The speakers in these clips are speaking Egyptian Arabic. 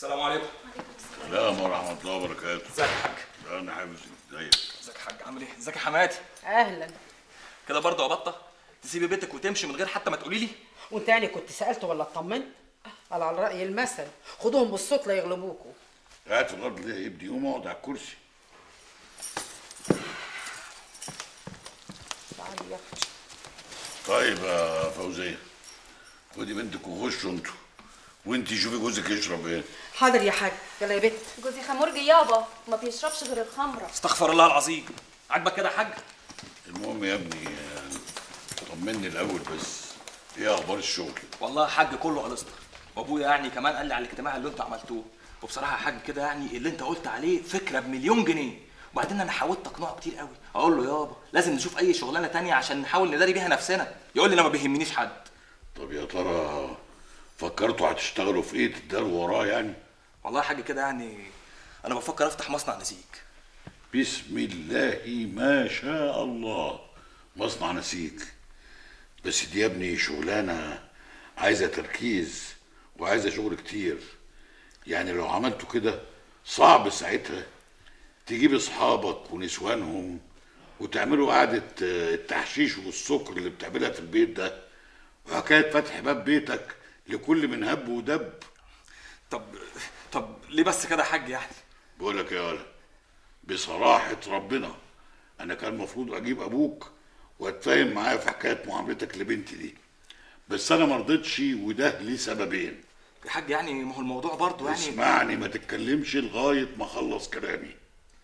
السلام عليكم السلام ورحمة الله وبركاته ازيك يا حاج أنا حافظ ازيك ازيك يا حاج عامل ايه ازيك يا حماتي اهلا كده برضه يا بطه تسيبي بيتك وتمشي من غير حتى ما تقولي لي وانت يعني كنت سالت ولا اطمنت قال على راي المثل خدوهم بالصوت لا يغلبوكوا قاعد في الأرض ليه يا ابني قوم اقعد على الكرسي تعالي يا اختي طيب يا فوزية خدي بنتك وخشوا انتوا وانتي شوفي جوزك يشرب ايه حاضر يا حاج يلا يا بت جوزي خمرجي يابا ما بيشربش غير الخمره استغفر الله العظيم عاجبك كده يا حاج المهم يا ابني آه، طمني الأول بس ايه أخبار الشغل والله يا حاج كله قلصتر وابويا يعني كمان قال لي على الاجتماع اللي انتوا عملتوه وبصراحه يا حاج كده يعني اللي انت قلت عليه فكره بمليون جنيه وبعدين انا حاولت اقنعه كتير قوي اقول له يابا لازم نشوف اي شغلانه تانية عشان نحاول نداري بيها نفسنا يقول لي انا ما بيهمنيش حد طب يا ترى فكرتوا هتشتغلوا في ايه تداروا وراه يعني والله يا حاج كده يعني انا بفكر افتح مصنع نسيج بسم الله ما شاء الله مصنع نسيج بس دي يا ابني شغلانة عايزة تركيز وعايزة شغل كتير يعني لو عملتوا كده صعب ساعتها تجيب اصحابك ونسوانهم وتعملوا قعدة آه، التحشيش والسكر اللي بتعملها في البيت ده وحكاية فتح باب بيتك لكل من هب ودب طب طب ليه بس كده يا حاج يعني بقول لك يا ولد بصراحة ربنا أنا كان المفروض أجيب أبوك وأتفاهم معاه في حكاية معاملتك لبنتي دي بس أنا مرضتش وده ليه سببين يا حاج يعني ما هو الموضوع برضه يعني اسمعني ما تتكلمش لغاية ما أخلص كلامي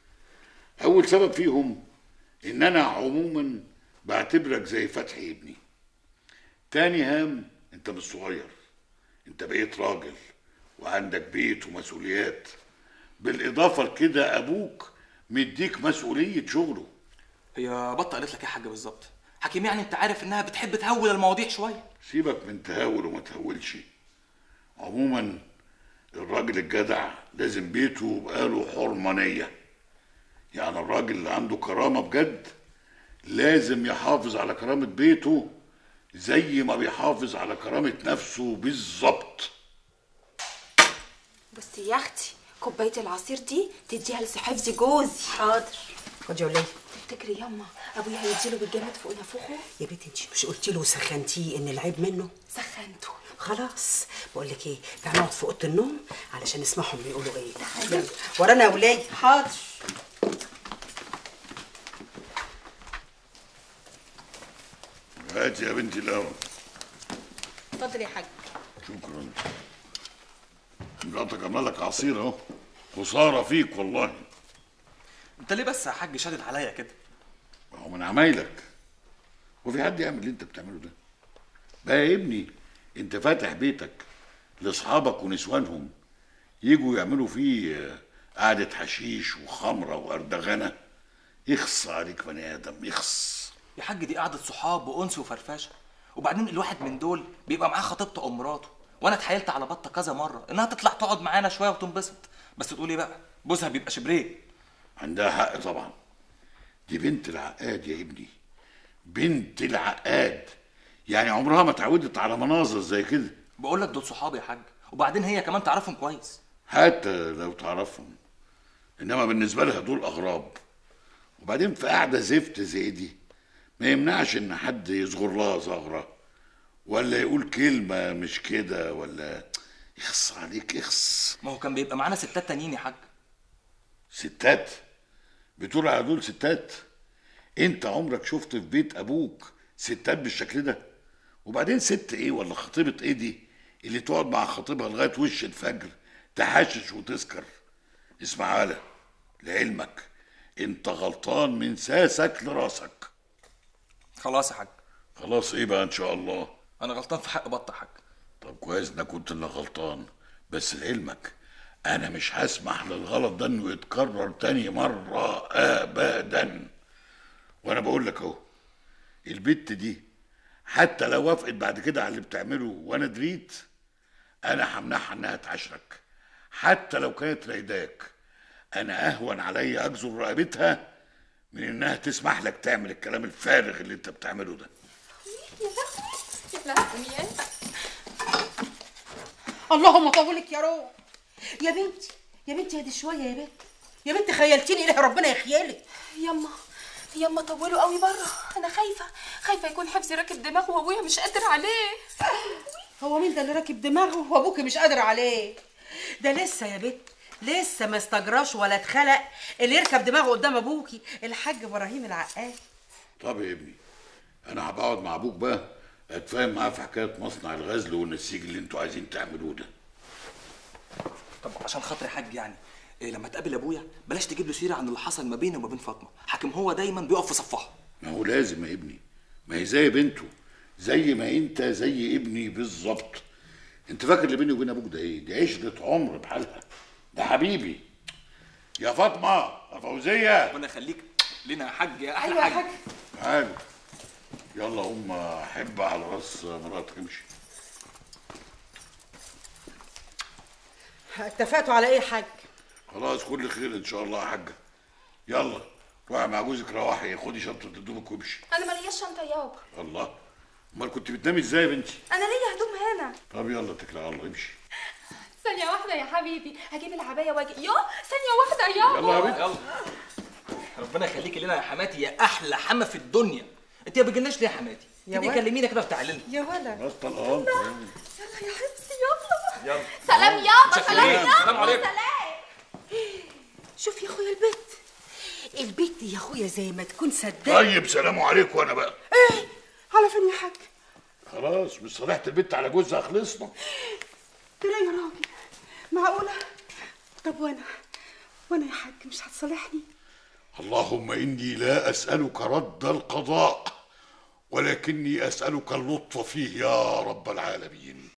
أول سبب فيهم إن أنا عموما بعتبرك زي فتحي ابني تاني هام أنت مش صغير أنت بقيت راجل وعندك بيت ومسؤوليات بالإضافة لكده أبوك مديك مسؤولية شغله هي بطه قالت لك ايه يا حاج بالظبط حكيم يعني انت عارف انها بتحب تهول المواضيع شويه سيبك من تهاول وما تهولش عموما الراجل الجدع لازم بيته يبقى له حرمانية يعني الراجل اللي عنده كرامة بجد لازم يحافظ على كرامة بيته زي ما بيحافظ على كرامة نفسه بالظبط بصي يا اختي كوبايه العصير دي تديها لصحفزي جوزي حاضر خد يا وليه تفتكري ياما ابويا هيديله بالجامد فوق نافوخه يا بنتي انت مش قلتي له سخنتيه ان العيب منه سخنته خلاص بقول لك ايه تعالى نقعد في اوضه النوم علشان نسمعهم بيقولوا ايه يلا ورانا يا وليه حاضر هاتي يا بنتي الأول اتفضل يا حاج شكرا مراتك عامله لك عصير اهو خسارة فيك والله انت ليه بس يا حاج شادد عليا كده ما هو من عمايلك وفي حد يعمل اللي انت بتعمله ده بقى يا ابني انت فاتح بيتك لاصحابك ونسوانهم يجوا يعملوا فيه آه، قعدة حشيش وخمرة وأردغنة يخص عليك بني آدم يخص يا حاج دي قعده صحاب وانس وفرفشه وبعدين الواحد من دول بيبقى معاه خطيبته او مراته وانا اتحايلت على بطه كذا مره انها تطلع تقعد معانا شويه وتنبسط بس تقول ايه بقى جوزها بيبقى شبريه عندها حق طبعا دي بنت العقاد يا ابني بنت العقاد يعني عمرها ما اتعودت على مناظر زي كده بقول لك دول صحابي يا حاج وبعدين هي كمان تعرفهم كويس حتى لو تعرفهم انما بالنسبه لها دول اغراب وبعدين في قعده زفت زي دي ما يمنعش ان حد يصغر لها زغره ولا يقول كلمه مش كده ولا يخص عليك يخص ما هو كان بيبقى معانا ستات تانيين يا حاج ستات بتقول على دول ستات انت عمرك شفت في بيت ابوك ستات بالشكل ده وبعدين ست ايه ولا خطيبه ايه دي اللي تقعد مع خطيبها لغايه وش الفجر تحشش وتسكر اسمع هلا لعلمك انت غلطان من ساسك لراسك خلاص يا حاج خلاص ايه بقى ان شاء الله انا غلطان في حق بطه يا حاج طب كويس انك كنت اللي غلطان بس لعلمك انا مش هسمح للغلط ده انه يتكرر تاني مرة ابدا وانا بقول لك اهو البت دي حتى لو وافقت بعد كده على اللي بتعمله وانا دريت انا همنعها انها تعاشرك حتى لو كانت رايداك انا اهون عليا اجزر رقبتها من انها تسمح لك تعمل الكلام الفارغ اللي انت بتعمله ده يا لهوي يا اللهم طولك يا روح يا بنتي يا بنتي هدي شويه يا بنت يا بنتي خيلتيني اله ربنا يخيالك يما يما طولوا قوي بره انا خايفه خايفه يكون حفظي راكب دماغه وابويا مش قادر عليه هو مين ده اللي راكب دماغه وابوكي مش قادر عليه ده لسه يا بنت لسه ما استجراش ولا اتخلق اللي يركب دماغه قدام ابوكي الحاج ابراهيم العقاد طب يا ابني انا هبقعد مع ابوك بقى اتفاهم معاه في حكايه مصنع الغزل والنسيج اللي انتوا عايزين تعملوه ده طب عشان خاطر يا حاج يعني إيه لما تقابل ابويا بلاش تجيب له سيره عن اللي حصل ما بينه وما بين فاطمه حاكم هو دايما بيقف في صفها ما هو لازم يا ابني ما هي زي بنته زي ما انت زي ابني بالظبط انت فاكر اللي بيني وبين ابوك ده ايه دي عشره عمر بحالها ده حبيبي يا فاطمه يا فوزيه ربنا يخليك لنا يا حاج يا احلى ايوه يا حاج حاج تعالوا يلا قوم احب على راس مراتك امشي اتفقتوا على ايه يا حاج خلاص كل خير ان شاء الله يا حاجه يلا روحي مع جوزك روحي خدي شنطه هدومك وامشي انا مالياش شنطه يابا الله امال كنت بتنامي ازاي يا بنتي انا ليا هدوم هنا طب يلا اتكلي على الله امشي ثانيه واحده يا حبيبي هجيب العبايه واجي يو ثانيه واحده يابا يلا يا بنتي يلا ربنا يخليكي لنا يا حماتي يا احلى حما في الدنيا انت ما بتجيلناش ليه يا حماتي يا تيجي ولد. كلمينا كده وتعالي لنا يا ولد خلاص طلقان يلا يا حبيبتي يلا يلا سلام يابا سلام متشكرين. يابا سلام عليكم. سلام شوف يا اخويا البت البت يا اخويا زي ما تكون صدقت طيب سلام عليكم انا بقى ايه على فين يا حاج خلاص مش صالحة البت على جوزها خلصنا ترى يا راجل معقوله طب وانا وانا يا حاج مش هتصالحني اللهم اني لا اسالك رد القضاء ولكني اسالك اللطف فيه يا رب العالمين